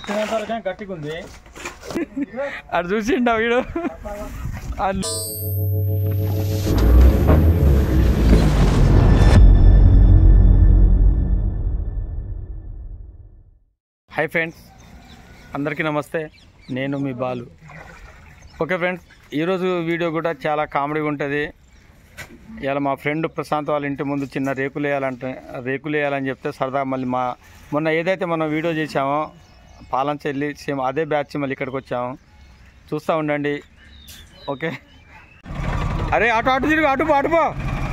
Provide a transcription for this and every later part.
వచ్చినంత వరకు గట్టిగా ఉంది అటు చూసిండా వీడు అన్- హాయ్ ఫ్రెండ్స్ అందరికీ నమస్తే నేను మీ బాలు ఓకే ఫ్రెండ్స్ ఈరోజు వీడియో కూడా చాలా కామెడీగా ఉంటుంది ఇవాళ మా ఫ్రెండ్ ప్రశాంత్ వాళ్ళ ఇంటి ముందు చిన్న రేకులు వేయాలంటే రేకులు వేయాలని చెప్తే సరదా మళ్ళీ మా మొన్న ఏదైతే మనం వీడియో చేసామో పాలన చెల్లి సేమ్ అదే బ్యాచ్ మళ్ళీ ఇక్కడికి వచ్చాము చూస్తూ ఉండండి ఓకే అరే అటు అటు తిరుగు అటు పో అటు పో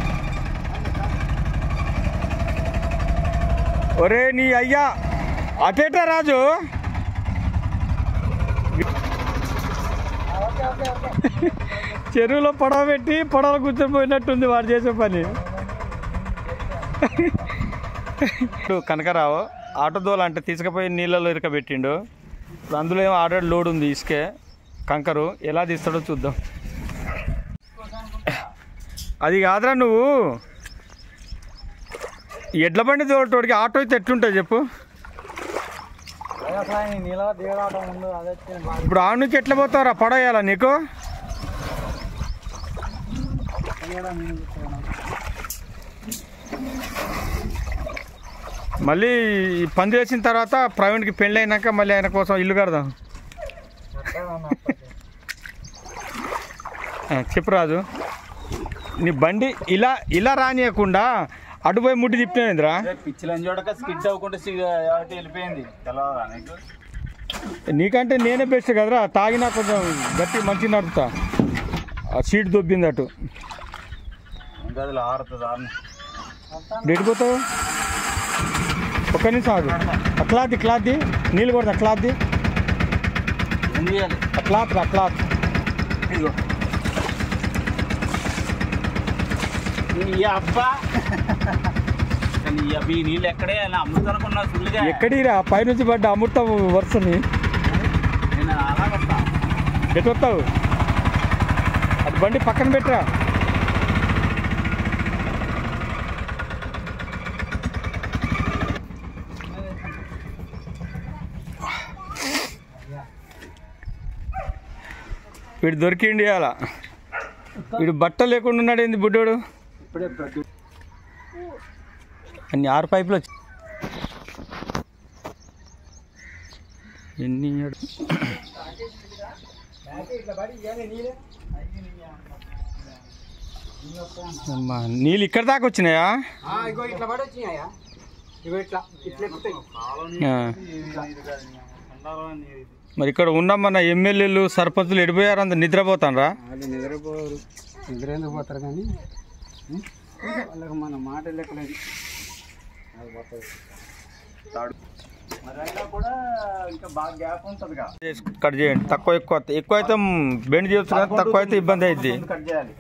ఒరే నీ అయ్యా అటేటా రాజు చెరువులో పడవ పెట్టి పడవ కూర్చొని వాడు చేసే పని ఇప్పుడు కనకరావు ఆటో దోల అంటే తీసుకుపోయి నీళ్ళలో ఇరకబెట్టిండు ఇప్పుడు అందులో ఏమో ఆల్రెడీ లోడ్ ఉంది ఇసుకే కంకరు ఎలా తీస్తాడో చూద్దాం అది కాదురా నువ్వు ఎడ్ల బండి తోటోడికి ఆటో అయితే ఎట్లుంటుంది చెప్పు నీళ్ళ దిగరాటం ముందు అదే ఇప్పుడు ఆడ నుంచి ఎట్లా పోతావురా పడేయాలా నీకు మళ్ళీ ఈ పంది వేసిన తర్వాత ప్రవీణ్కి పెళ్ళి అయినాక మళ్ళీ ఆయన కోసం ఇల్లు కడదాం ఆ, చెప్పు రాజు నీ బండి ఇలా ఇలా రానియకుండా అటుపోయి ముట్టి తిప్పినరా పిచ్చిలని చూడక స్కిడ్ అవ్వకుండా సిగ్ అటు వెళ్ళిపోయింది తెలవదా నీకు నీకంటే నేనే బెస్ట్ కదరా తాగినా కొంచెం గట్టి మంచి నడుపుతా ఆ సీట్ దొబ్బింది అటు ఇంకా అది ఆరుతుంది ఆరు ఎడిపోతావు ఒక్క నిమిషం ఆగు ఆ క్లాత్ క్లాత్ నీళ్ళు కొడతా క్లాత్ ఏం చేయాలి ఆ క్లాత్ రా క్లాత్ ఇదిగో ఈ అబ్బా కానీ ఈ అబ్బా ఈ నీళ్ళు ఎక్కడే అని అమ్ముతానుకున్నా ఫుల్గా ఎక్కడిరా పైనుంచి పడ్డ అమృతం వరుసని నేను అలా వస్తా ఎటు వస్తావు అది బండి పక్కన పెట్టరా వీడు దొరికిండి ఇవాళ వీడు బట్ట లేకుండా ఉన్నాడు ఏంది బుడ్డోడు ఇప్పుడే ప్రతి అన్ని ఆరు పైపులు వచ్చి ఎన్ని అడు- అమ్మా, నీళ్ళు ఇక్కడ దాకా వచ్చినాయా ఇగో ఇట్లా పడి వచ్చినాయా ఇగో ఇట్లా ఇట్లా ఎక్కుతాయి ఆ. మరి ఇక్కడ ఉన్న మన ఎమ్మెల్యేలు సర్పంచులు ఎడిపోయారు అంత నిద్రపోతానరా వాళ్ళు నిద్రపోరు నిద్ర ఎందుకు పోతారు కానీ ఉం? వాళ్ళకి మన మాట లెక్కలేదు మరి అయినా కూడా ఇంకా బాగా గ్యాప్ ఉంటుందిగా కట్ చేయండి తక్కువ ఎక్కువ ఎక్కువ అయితే బెండ్ చేయొచ్చు కానీ తక్కువ అయితే ఇబ్బంది అయింది కట్ చేయాలి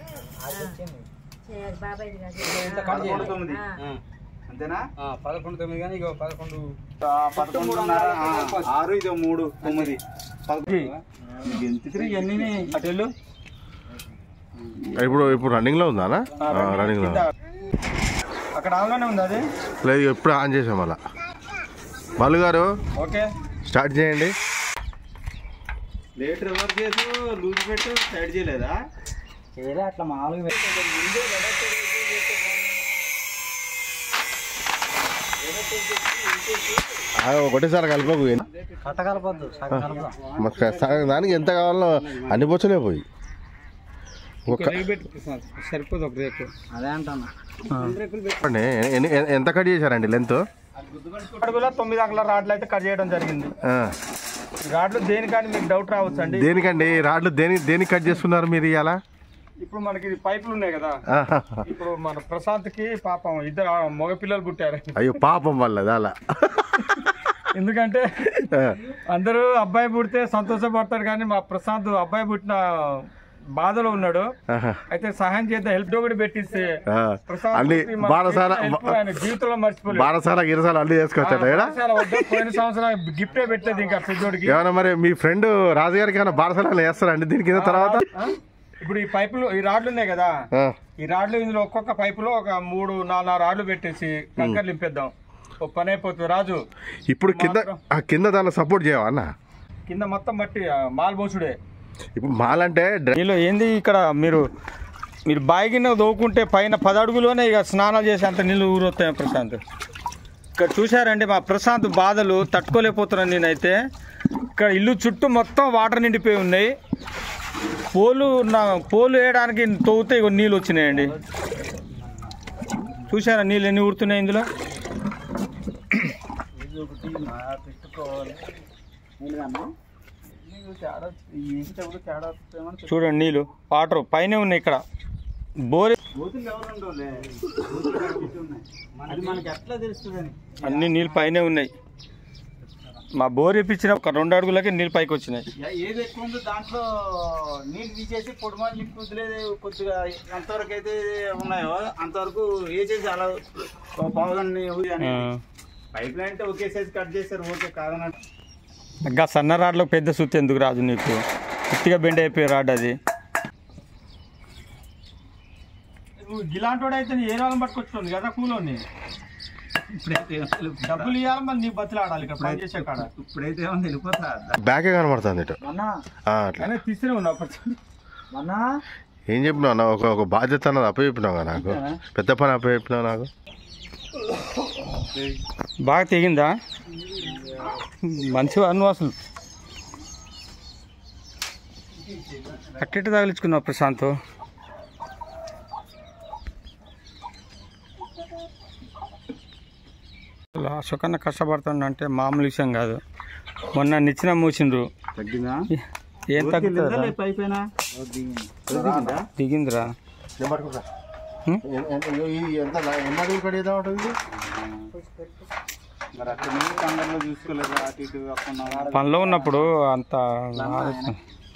ఇంత కట్ చేయాలి తొమ్మిది అంతేనా పదకొండు తొమ్మిది కానీ ఇగో పదకొండు పదకొండున్నర ఆ, ఆరు ఇది మూడు తొమ్మిది పదకొండు ఎంత తిరిగి ఎన్ని అటు వెళ్ళు ఇప్పుడు ఇప్పుడు రన్నింగ్ లో ఉందా రన్నింగ్ లో కింద. అక్కడ ఆన్లోనే ఉంది అది లేదు ఎప్పుడు ఆన్ చేసాం మళ్ళా బాలు గారు ఓకే స్టార్ట్ చేయండి లేట్ రివర్స్ చేసు లూజ్ పెట్టు సైడ్ చేయలేదా చేయలే అట్లా మామూలుగా ఆ, ఒకటేసారి కలిపకు కట్ట కలపద్దు సగం కలపదా మరి సగం దానికి ఎంత కావాలో అన్ని బొచ్చలే పోయి ఒక సరిపోదు ఒక రేపు అదే అంటాను చెప్పండి ఎన్ని- ఎన్ని- ఎంత కట్ చేశారండి లెంత్ అడుగులో తొమ్మిది అంకల రాడ్లు అయితే కట్ చేయడం జరిగింది ఈ రాడ్లు దేనికని మీకు డౌట్ రావచ్చు అండి దేనికండి రాడ్లు దేని దేనికి కట్ చేస్తున్నారు మీరు ఇవాళ ఇప్పుడు మనకి ఇది పైపులు ఉన్నాయి కదా ఇప్పుడు మన ప్రశాంత్కి పాపం ఇద్దరు మగ పిల్లలు పుట్టారు అయ్యో పాపం వల్ల అలా ఎందుకంటే అందరూ అబ్బాయి పుడితే సంతోషపడతారు కానీ మా ప్రశాంత్ అబ్బాయి పుట్టిన బాధలో ఉన్నాడు అయితే సహాయం చేద్దాం హెల్ప్ ఒకటి పెట్టిస్తే ప్రశాంత్ అన్ని కి మన బారసాల help ఆయన జీవితంలో మర్చిపోలేదు బారసాల గిరసాల అన్ని చేసుకొచ్చాడు ఏడా బారసాల వద్ద పోయిన సంవత్సరం గిఫ్టే పెట్టలేదు ఇంకా పెద్దోడికి ఏమన్నా మరి మీ ఫ్రెండ్ రాజుగారికి ఏమైనా బారసాల వేస్తారండి దీని కింద తర్వాత ఆ? ఇప్పుడు ఈ పైపులు ఈ రాడ్లు ఉన్నాయి కదా ఆ, ఈ రాడ్లు ఇందులో ఒక్కొక్క పైపులో ఒక మూడు నాలుగు రాడ్లు పెట్టేసి కంకర్ నింపేద్దాం ఓ పని అయిపోతుంది రాజు ఇప్పుడు కింద ఆ కింద దాన్ని సపోర్ట్ చేయవా అన్న కింద మొత్తం మట్టి ఆ, మాల్ పోసుడే ఇప్పుడు మాలంటే డ్రై నీళ్ళు ఏంది ఇక్కడ మీరు మీరు బావి గిన్నె దోవుకుంటే పైన పది అడుగులోనే ఇక స్నానాలు చేసి అంత నీళ్ళు ఊరొస్తాయి ప్రశాంత్ ఇక్కడ చూశారండి మా ప్రశాంత్ బాధలు తట్టుకోలేకపోతున్నాను నేనైతే ఇక్కడ ఇల్లు చుట్టూ మొత్తం వాటర్ నిండిపోయి ఉన్నాయి పోలు నా పోలు వేయడానికి తవ్వుతే ఇగో నీళ్ళు వచ్చినాయండి చూసారా నీళ్ళు ఎన్ని ఊరుతున్నాయి ఇందులో ఇది ఒకటి మా పెట్టుకోవాలి నీళ్ళన్నా నీకు తేడా వేసేటప్పుడు తేడా వస్తుందేమని చూడండి నీళ్ళు వాటర్ పైనే ఉన్నాయి ఇక్కడ బోర్ బూతులు ఎవరు ఉండవులే బూతులు కనిపిస్తూ ఉన్నాయి అది మనకి ఎట్లా తెలుస్తుందని అన్ని నీళ్ళు పైనే ఉన్నాయి మా బోర్ ఇప్పించిన ఒక రెండు అడుగులకి నీళ్ళు పైకి వచ్చినాయి ఏ- ఏది ఎక్కువ ఉందో దాంట్లో నీళ్ళు తీసేసి పొడిమాలు నింపి వదిలేదు కొద్దిగా ఎంతవరకు అయితే ఉన్నాయో అంతవరకు వేసేసి అలా పావుగండి ఆ. పైప్ లైన్ అంటే ఒకే సైజ్ కట్ చేస్తారు ఓకే కాదన్నట్టు ఇంకా సన్న రాడ్లో పెద్ద సుత్తి ఎందుకు రాజు నీకు ఉత్తిగా బెండ్ అయిపోయి రాడ్ అది నువ్వు ఇలాంటి వాడు అయితే ఏ వాళ్ళని పట్టుకొచ్చుకుంది కదా కూలోని ఇప్పుడైతే ఏమో తెలుపుతా. డబ్బులు ఇవ్వాలి మళ్ళీ నీ బతులు ఆడాలి ఇక్కడ పని చేసే కాడ ఇప్పుడైతే ఏమో వెళ్ళిపోతా బ్యాకే కనబడుతుంది ఇటు మొన్న ఆ, అట్లా అయినా తీస్తూనే ఉన్నావు అప్పటి మొన్న ఏం చెప్పినావు అన్న ఒక ఒక బాధ్యత అన్నది అప్ప చెప్పినావు కదా నాకు పెద్ద పని అప్ప చెప్పినావు నాకు బాగా తెగిందా మంచిగా అను అసలు అట్టెట్టు తగిలించుకున్నావు ప్రశాంత్ అశోకన్న కష్టపడుతుండ అంటే మామూలు విషయం కాదు మొన్న నిచ్చిన మూసిండ్రు తగ్గిందా ఏం తగ్గుతుందా పైపోయినా దిగిందిరా నేను పట్టుకుంటా హ్మ్? ఎంత ఎన్ని అడుగులు కడిగేదా ఉంటుంది మరి అక్కడ నుంచి కందర్లో చూసుకోలేదు అటు ఇటు కాకుండా పనిలో ఉన్నప్పుడు అంత ఆలోచన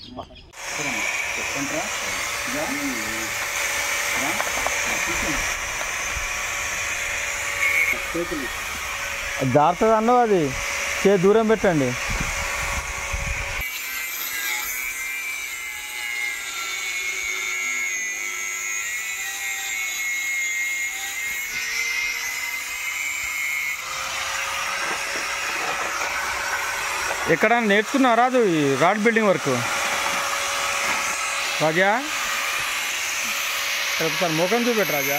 జాగ్రత్తగా అన్నావు అది చే దూరం పెట్టండి ఎక్కడ నేర్చుకున్నావు రాదు ఈ రాడ్ బిల్డింగ్ వర్క్ రాజా ఇక్కడ ఒకసారి ముఖం చూపెట్టు రాజా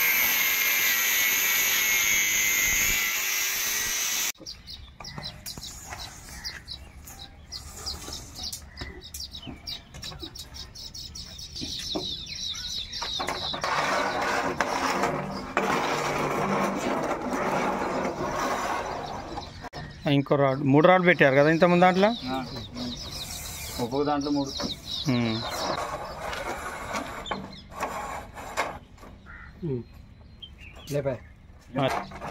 ఇంకో రాడ్ మూడు రాడ్ పెట్టారు కదా ఇంతకుముందు దాంట్లో ఒక్కొక్క దాంట్లో మూడు ఉమ్. ఆ.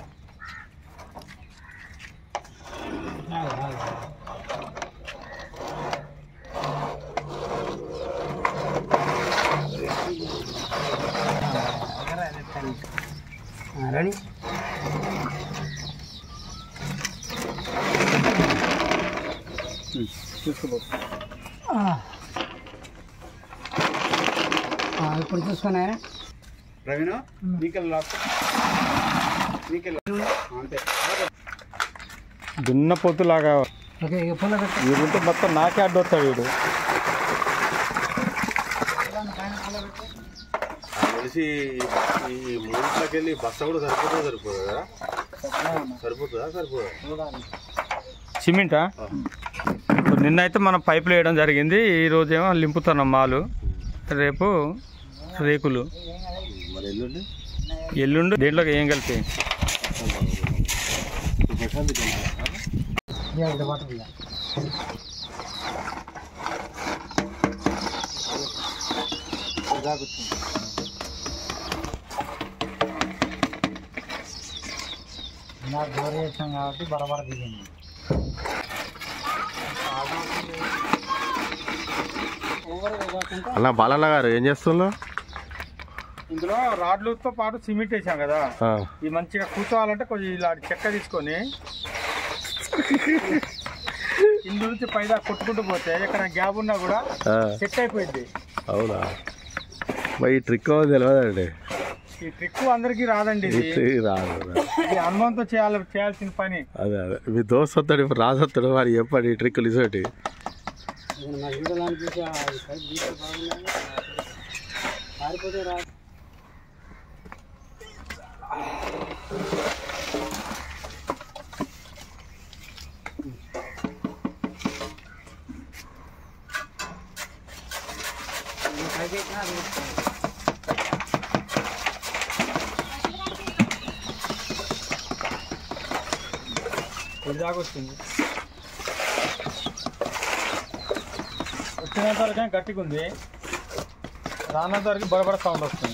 ఇప్పుడు చూసుకున్నా ప్రవీణ్ నీకెళ్ళి లాస్ట్ నీకెళ్ళి అంతే దున్న పొత్తులాగా ఓకే ఇక పుల్ల పెట్టు వీడుంటే మొత్తం నాకే అడ్డొస్తాడు వీడు తెలిసి ఈ మూడింట్లోకి వెళ్ళి బస్తా కూడా సరిపోతుందా సరిపోదా కదా సరిపోతుందా సరిపోదా సిమెంటా ఇప్పుడు నిన్న అయితే మనం పైపులు వేయడం జరిగింది ఈ రోజేమో లింపుతున్నాం మాలు రేపు రేకులు మరి ఎల్లుండి ఎల్లుండి దేంట్లోకి ఏం కలిపి ప్రశాంత్ ఇది వాటర్ ఇలా నాకు బోర్ చేసాం కాబట్టి బరబర దిగింది అన్న బాలన్న గారు ఏం చేస్తున్నారు ఇందులో రాడ్లతో పాటు సిమెంట్ వేసాం కదా ఈ మంచిగా కూర్చోవాలంటే కొంచెం ఇలాంటి చెక్క తీసుకొని కింద నుంచి పైదా కొట్టుకుంటూ పోతే ఎక్కడ గ్యాప్ ఉన్నా కూడా సెట్ అయిపోయింది అవునా మరి ఈ ట్రిక్ తెలియదండి ఈ ట్రిక్ అందరికీ రాదండి ఇది ఇది రాదు రాదు. ఇది అనుభవంతో చేయాలి చేయాల్సిన పని అదే అదే మీ దోస్త్ వస్తాడు ఇప్పుడు రాజు వస్తాడు వాడు చెప్పాడు ఈ ట్రిక్కులు ఇసోటి ఇది దాకా వచ్చింది వచ్చినంత వరకు గట్టిగా ఉంది రానంత వరకు బడబడ సౌండ్ వస్తుంది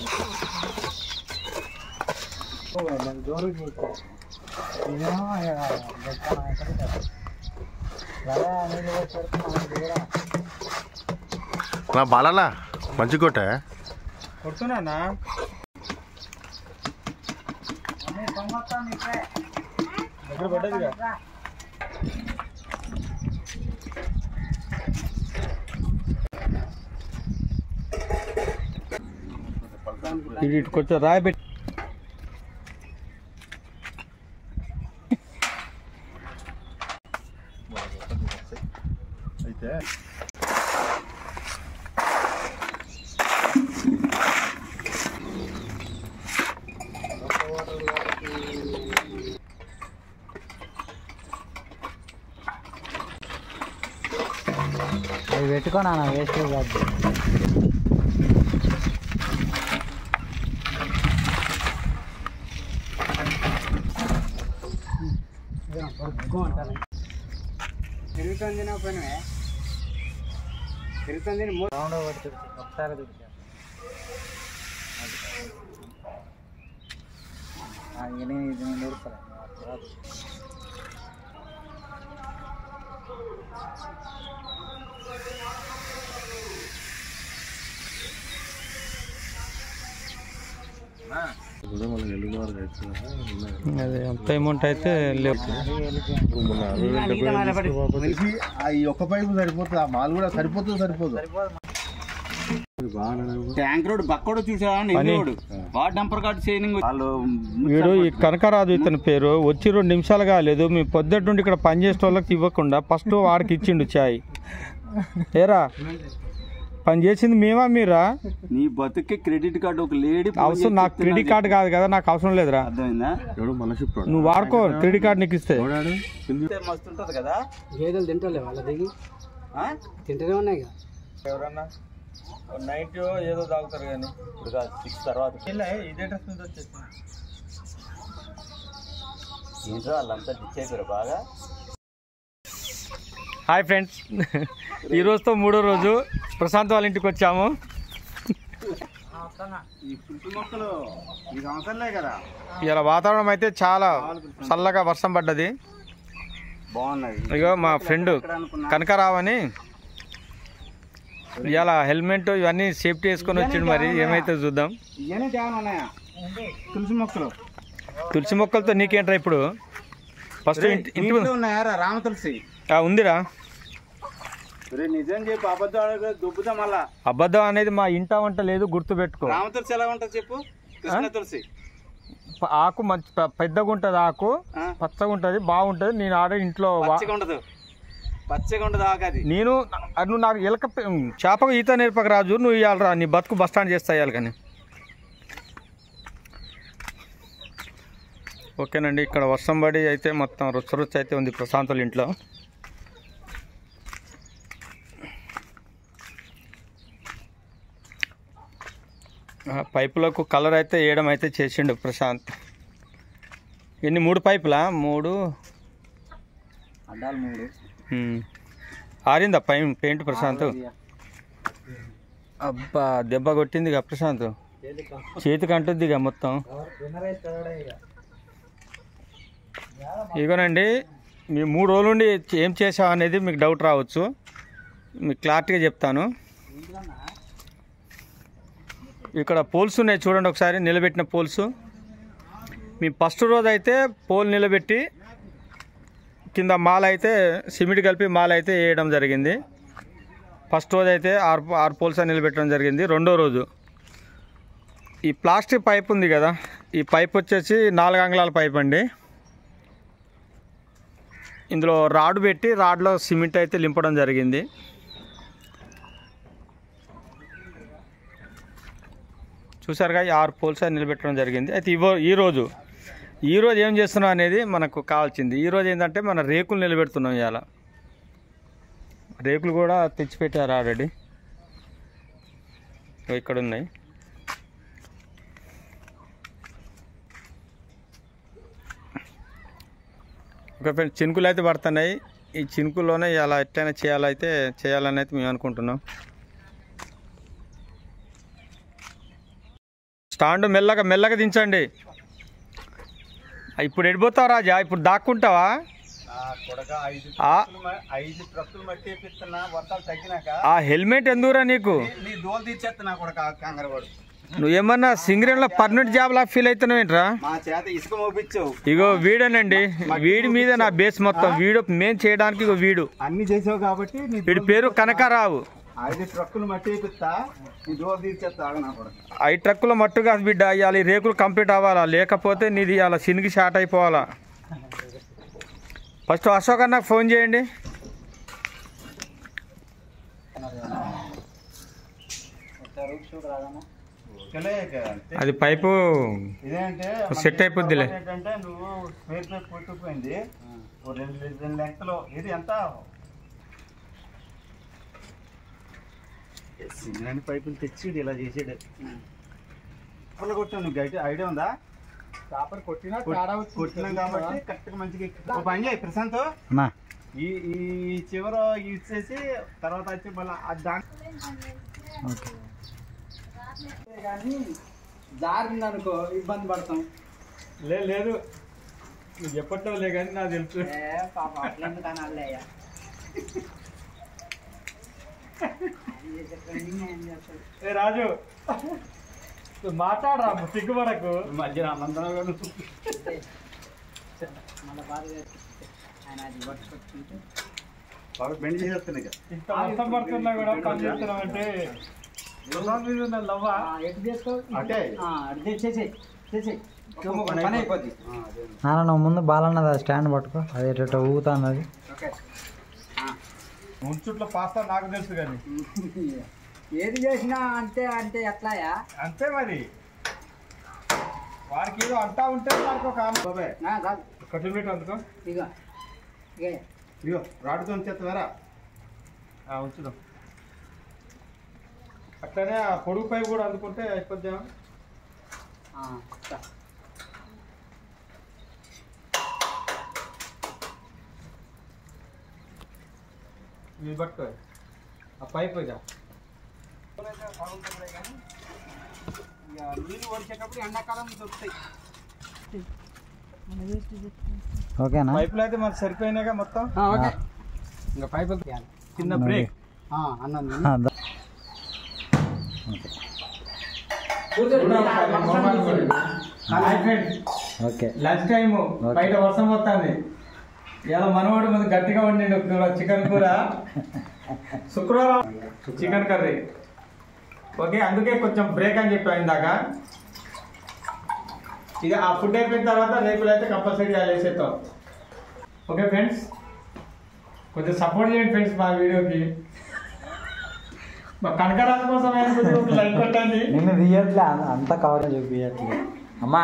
జోరు ఇదేమో సరే నీళ్ళు పోసేసరికి మనకి కూడా నా బాలలా మంచి కొట్ట కొడుతున్నా అన్నీ సంవత్సరం ఇప్పుడే దగ్గర పడ్డదిగా ఇది ఇటు కొంచెం రాయి పెట్టి అయితే అవి పెట్టుకోనా వేస్ట్ కాదు తిరుగుతుంది నా పని తిరుగుతుంది రౌండ్ ఒకటి తిరుగుతుంది ఒకసారి తిరుగుతుంది ఇది నేను నూరుతాను ఇప్పుడు మనం ఎల్లుమారు అవుతుందా అదే అంత అమౌంట్ అయితే లేవు ఈ ఒక్క పైపు సరిపోతుంది ఆ మాల్ కూడా సరిపోతుంది సరిపోదు ట్యాంక్ రోడ్ బక్కోడు చూసావా పని. రోడ్ వాడు డంపర్ కార్డు చేయని వాళ్ళు వీడు ఈ కనకరాజు ఇతని పేరు వచ్చి రెండు నిమిషాలు కాలేదు మీ పొద్దుట నుండి ఇక్కడ పనిచేసే వాళ్ళకి ఇవ్వకుండా ఫస్ట్ వాడికి ఇచ్చిండు చాయ్ ఏరా పని చేసింది మేమా మీరా నీ బతుక్కి క్రెడిట్ కార్డు ఒక లేడీ అవసరం నాకు క్రెడిట్ కార్డు కాదు కదా నాకు అవసరం లేదురా అర్థమైందా ఎవడు మన షిఫ్ట్ నువ్వు వాడుకో క్రెడిట్ కార్డు నీకు ఇస్తే ఎవడాడు మస్తు ఉంటది కదా గేదెలు తింటలే వాళ్ళ దిగి ఆ? తింటూనే ఉన్నాయి కదా ఎవరన్నా నైట్ ఏదో తాగుతారు కానీ ఇప్పుడు కాదు సిక్స్ తర్వాత ఇదే డ్రెస్ మీద వచ్చేసింది ఏంటో వాళ్ళంతా డిచ్ అయిపోయారు బాగా హాయ్ ఫ్రెండ్స్ ఈ రోజుతో మూడో రోజు ప్రశాంత్ వాళ్ళ ఇంటికి వచ్చాము ఈ చుట్టు మొక్కలు ఈ సంవత్సరంలే కదా ఇలా వాతావరణం అయితే చాలా చల్లగా వర్షం పడ్డది బాగున్నది ఇగో మా ఫ్రెండ్ ఎక్కడ అనుకున్నా కనకరావు అని ఇవాళ హెల్మెట్ ఇవన్నీ సేఫ్టీ వేసుకొని వచ్చిండు మరి ఏమైతే చూద్దాం ఇవన్నీ తేవన ఉన్నాయా తులసి మొక్కలు తులసి మొక్కలతో నీకేంట్రా ఇప్పుడు ఫస్ట్ ఇంటి ఇంటి ఇంట్లో ఉన్నాయారా రామ తులసి ఆ, ఉందిరా రే నిజం చెప్పు అబద్ధం అడగ దుబ్బుతా మళ్ళా అబద్ధం అనేది మా ఇంట వంట లేదు గుర్తు పెట్టుకో రామ తులసి ఎలా ఉంటుంది చెప్పు కృష్ణ తులసి ప- ఆకు మంచి పె- పెద్దగా ఉంటుంది ఆకు ఆ? పచ్చగా ఉంటుంది బాగుంటుంది నేను ఆడ ఇంట్లో వా- పచ్చగా ఉండదు పచ్చగా ఉండదు ఆకది నేను అది నువ్వు నాకు ఎలక పె- చేపకు ఈత నేర్పక రాజు నువ్వు ఇవ్వాలరా నీ బతుకు బస్ స్టాండ్ చేస్తా ఇవ్వాలి కానీ ఓకేనండి ఇక్కడ వర్షం పడి అయితే మొత్తం రుచ రుచి అయితే ఉంది ప్రశాంతుల ఇంట్లో ఆ, పైపులకు కలర్ అయితే వేయడం అయితే చేసిండు ప్రశాంత్ ఎన్ని మూడు పైపులా మూడు అడ్డాలు మూడు ఉమ్. ఆరిందా పై పెయింట్ ప్రశాంత్ అబ్బా దెబ్బ కొట్టిందిగా ప్రశాంత్ చేతికి అంటుద్దిగా మొత్తం ఇగోనండి మీ మూడు రోజుల నుండి ఏం చేసావు అనేది మీకు డౌట్ రావచ్చు మీకు క్లారిటీగా చెప్తాను ఇక్కడ పోల్స్ ఉన్నాయి చూడండి ఒకసారి నిలబెట్టిన పోల్స్ మీ ఫస్ట్ రోజు అయితే పోల్ నిలబెట్టి కింద మాల అయితే సిమెంట్ కలిపి మాల అయితే వేయడం జరిగింది ఫస్ట్ రోజు అయితే ఆరు ఆరు పోల్స్ అని నిలబెట్టడం జరిగింది రెండో రోజు ఈ ప్లాస్టిక్ పైప్ ఉంది కదా ఈ పైప్ వచ్చేసి నాలుగు అంగుళాల పైప్ అండి ఇందులో రాడ్ పెట్టి రాడ్లో సిమెంట్ అయితే లింపడం జరిగింది చూసారుగా ఈ ఆరు పోల్స్ అయితే నిలబెట్టడం జరిగింది అయితే ఇవో ఈరోజు ఈరోజు ఏం చేస్తున్నాం అనేది మనకు కావాల్సింది ఈరోజు ఏంటంటే మన రేకులు నిలబెడుతున్నాం ఇవాళ రేకులు కూడా తెచ్చిపెట్టారు ఆల్రెడీ ఇగో ఇక్కడ ఉన్నాయి ఒక ఫ్రెండ్ చినుకులు అయితే పడుతున్నాయి ఈ చినుకుల్లోనే ఇలా ఎట్లయినా చేయాలైతే చేయాలని అయితే మేము అనుకుంటున్నాం స్టాండ్ మెల్లగా మెల్లగా దించండి ఇప్పుడు ఎడిపోతావు రాజా ఇప్పుడు దాక్కుంటావా నా కొడక ఐదు ఆ. ట్రక్కులు మ- ఐదు ట్రక్కులు మట్టి వేపిస్తున్నా వర్షాలు తగ్గినాక ఆ హెల్మెట్ ఎందుకురా నీకు నీ దోలు తీర్చేస్తున్నా కొడక కంగరవాడు నువ్వేమన్నా సింగరేణిలో పర్మనెంట్ జాబ్ లా ఫీల్ అవుతున్నావు ఏంట్రా మా చేత ఇసుక మోపించావు ఇగో వీడేనండి వీడి మీద నా బేస్ మొత్తం వీడు మేము చేయడానికి ఇగో వీడు అన్ని చేసావు కాబట్టి నీ వీడి దోలు పేరు తీర్చేస్తా. కనకారావు ఐదు ట్రక్కులు మట్టి వేపిస్తా నీ దోలు తీర్చేస్తా ఆగ నా కొడక ఐదు ట్రక్కుల మట్టుగా బిడ్డ ఇవాళ ఈ రేకులు కంప్లీట్ అవ్వాలా లేకపోతే నీది ఇవాళ సినిగి షార్ట్ అయిపోవాలా ఫస్ట్ అశోక్ అన్నకు ఫోన్ చేయండి అది పైపు ఇదేంటే సెట్ అయిపోద్దిలే. ఏంటంటే నువ్వు స్పేర్ పైప్ పుట్టుకుపోయింది ఓ రెండు రెండు లెంగ్త్లో ఇది ఎంత సింగరాని పైపులు తెచ్చి ఇలా చేసాడు అప్పుడు కొట్టాను నీకు ఐడియా ఐడియా ఉందా చేపలు కొట్టినా కొట్- కొట్టినాం కాబట్టి కరెక్ట్గా మంచిగా ఎక్కి- ఓ పని చేయి ప్రశాంత్ అన్నా ఈ ఈ చివర ఇచ్చేసి తర్వాత వచ్చి మళ్ళీ దాని ఓకే కానీ జారిందనుకో ఇబ్బంది పడతాం లేదు లేదు నువ్వు చెప్పట్లేదు లే కానీ నాకు తెలుసు ఏ పాప అట్లెందుకు అనాలయ్యా ఏ రాజు నువ్వు మాట్లాడరా సిగ్గుపడకు మధ్య ఆనందరావు గారు మళ్ళీ బాధ ఆయన అది పట్టుకొచ్చుకుంటే బాగా బెండ్ చేసేస్తున్నాయి కదా ఇంత కష్టం పడుతున్నా కూడా పని చేస్తున్నావు అంటే లవ్వా ఆ, ఎటు చేసుకో అటే. ఆ, అటు చేసేసేయ్ చేసేయ్ పని అయిపోద్ది నాన్న నువ్వు ముందు బాలన్నది అది స్టాండ్ పట్టుకో అది ఎటు ఊగుతా అన్నది ఓకే ముంచుట్లో పాస్తా నాకు తెలుసు కానీ ఏది చేసినా అంతే అంటే ఎట్లాయా అంతే మరి వాడికి ఏదో అంటా ఉంటే వాడికి ఒక ఆమె బాబాయ్ నా కాదు కట్టెలు పెట్టి అందుకో ఇక ఇక ఇగో రాడుతో చేస్తారా ఉంచుదాం అట్లనే ఆ పొడుగు పైపు కూడా అందుకుంటే అయిపోద్దాం ఆ, ఇస్తా. ఇది పట్టుకో ఆ పైపు ఇక ఇక నీళ్ళు వచ్చేటప్పుడు ఎండాకాలం దొరుకుతాయి ఓకేనా పైపులు అయితే మనకు సరిపోయినాయిగా మొత్తం ఆ, ఓకే ఇంకా పైపులు తీయాలి కింద బ్రేక్ ఆ, అన్నం ఆ, దా- ఓకే లంచ్ టైం బయట వర్షం వస్తుంది ఇలా మనవాడు ముందు గట్టిగా వండిండు కూర చికెన్ కూర శుక్రవారం చికెన్ కర్రీ ఓకే అందుకే కొంచెం బ్రేక్ అని చెప్పాను ఇందాక ఇక ఆ ఫుడ్ అయిపోయిన తర్వాత రేపులు అయితే కంపల్సరీ వేసేస్తాం ఓకే ఫ్రెండ్స్ కొంచెం సపోర్ట్ చేయండి ఫ్రెండ్స్ మా వీడియోకి మా కనకరాజు కోసం అయినా కొంచెం ఒక లైక్ కొట్టండి నిన్ను తీయట్లే అం- అంతా కవర్ చూపించట్లే అమ్మా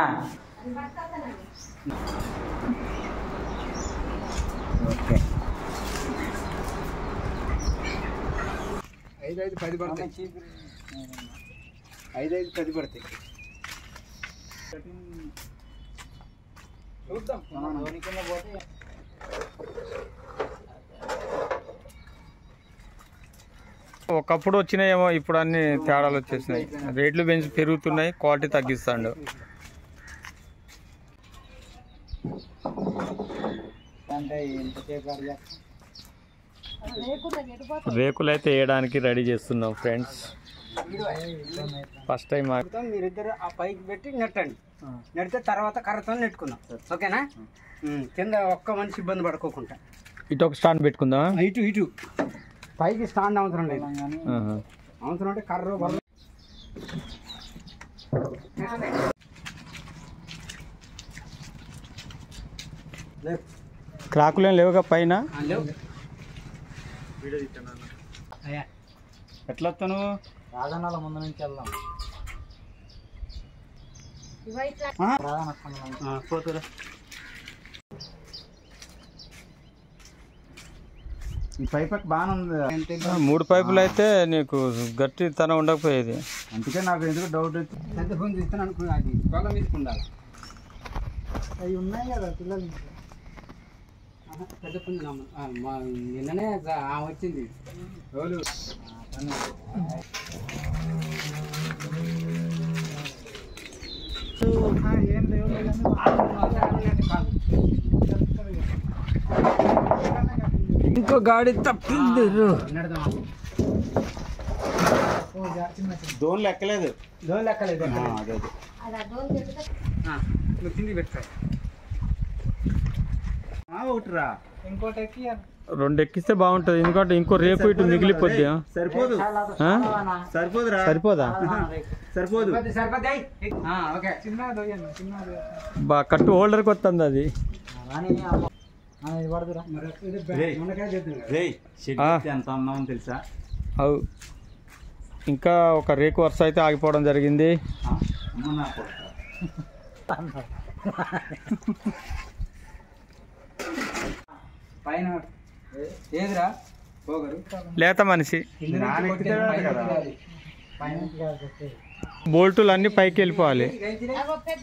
ఓకే ఐదు ఐదు పది పడతాయి ఐదు ఐదు పది పడతాయి చూద్దాం ధోని కింద పోతే ఒకప్పుడు వచ్చినాయేమో ఇప్పుడు అన్ని తేడాలు వచ్చేసినాయి రేట్లు పెంచి పెరుగుతున్నాయి క్వాలిటీ తగ్గిస్తాడు అంటే ఎంతసేపు అడిగా రేకులు అయితే వేయడానికి రెడీ చేస్తున్నాం ఫ్రెండ్స్ ఫస్ట్ టైం మొత్తం మీరిద్దరు ఆ పైకి పెట్టి నెట్టండి నెడితే తర్వాత కర్రతో నెట్టుకుందాం ఓకేనా ఉమ్, కింద ఒక్క మనిషి ఇబ్బంది పడుకోకుండా ఇటు ఒక స్టాండ్ పెట్టుకుందాం ఇటు ఇటు పైకి స్టాండ్ అవసరం లేదు అవసరం అంటే కర్ర బర్ర క్రాకులేం లేవుగా పైన ఆ, లేవు అయ్యా ఎట్లా వస్తాను రాజన్నాల ముందు నుంచి వెళ్దాం రాజన్న స్తంభం నుంచి. పోతురా ఈ పైపక్ బాగానే ఉంది ఎంత మూడు పైపులు అయితే నీకు గట్టి తన ఉండకపోయేది అందుకే నాకు ఎందుకు డౌట్ వచ్చి పెద్ద ఫోన్ తీస్తాను అనుకున్నా అది పొగ మీదకి ఉండాలి అవి ఉన్నాయి కదా పిల్లలు ఆహా, పెద్ద ఫోన్ నమ్మ- ఆ, మా నిన్ననే జ- ఆమె వచ్చింది ఎవరు ఏం లేవు ఇంకో గాడి తప్పింది నడదాం దోన్లు ఎక్కలేదు డోలు లెక్కలేదు ఆ, అదే అదే నువ్వు కింది పెట్టుకో ఆ, ఒకటిరా ఇంకోటి ఎక్కి రెండు ఎక్కిస్తే బాగుంటది ఎందుకంటే ఇంకో రేపు ఇటు మిగిలిపోద్ది ఆ? సరిపోదు ఆ? సరిపోదురా సరిపోదా సరిపోదు సరిపోద్ది, సరిపోద్ది. ఆ, ఓకే చిన్నది పోయాను చిన్నది బా కట్టు హోల్డర్కి వస్తుంది అది రాని ఇది పడదురా మరి ఇది బె- రేయ్. మునక్కాయ చేద్దాం కదా. రేయ్ షెడ్ ఆ. ఎత్తే ఎంత ఉన్నామని తెలుసా అవు ఇంకా ఒక రేకు వరుస అయితే ఆగిపోవడం జరిగింది ఆ, అమ్మ నా కొడుకా. పైన ఏదిరా పోగరు లేత మనిషి కింద నుంచి నాన్న కొట్టి ఎక్కుతాడు పైన కదా. తీయాలి. పైన నుంచి కాదు చెప్పేది. బోల్టులు అన్ని పైకి వెళ్ళిపోవాలి రైతులే.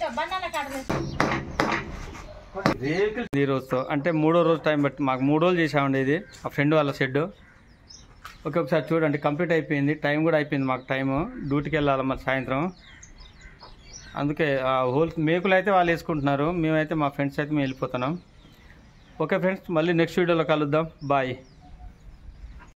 రేకులు ఈ రోజుతో అంటే మూడో రోజు టైం బట్టి మాకు మూడు రోజులు చేసామండి ఇది ఆ ఫ్రెండ్ వాళ్ళ షెడ్ ఓకే ఒకసారి చూడండి కంప్లీట్ అయిపోయింది టైం కూడా అయిపోయింది మాకు టైము డ్యూటీకి వెళ్ళాలి మరి సాయంత్రం అందుకే ఆ హోల్ మేకులు అయితే వాళ్ళు వేసుకుంటున్నారు మేమైతే మా ఫ్రెండ్స్ అయితే మేము వెళ్ళిపోతున్నాం ఓకే ఫ్రెండ్స్ మళ్ళీ నెక్స్ట్ వీడియోలో కలుద్దాం బాయ్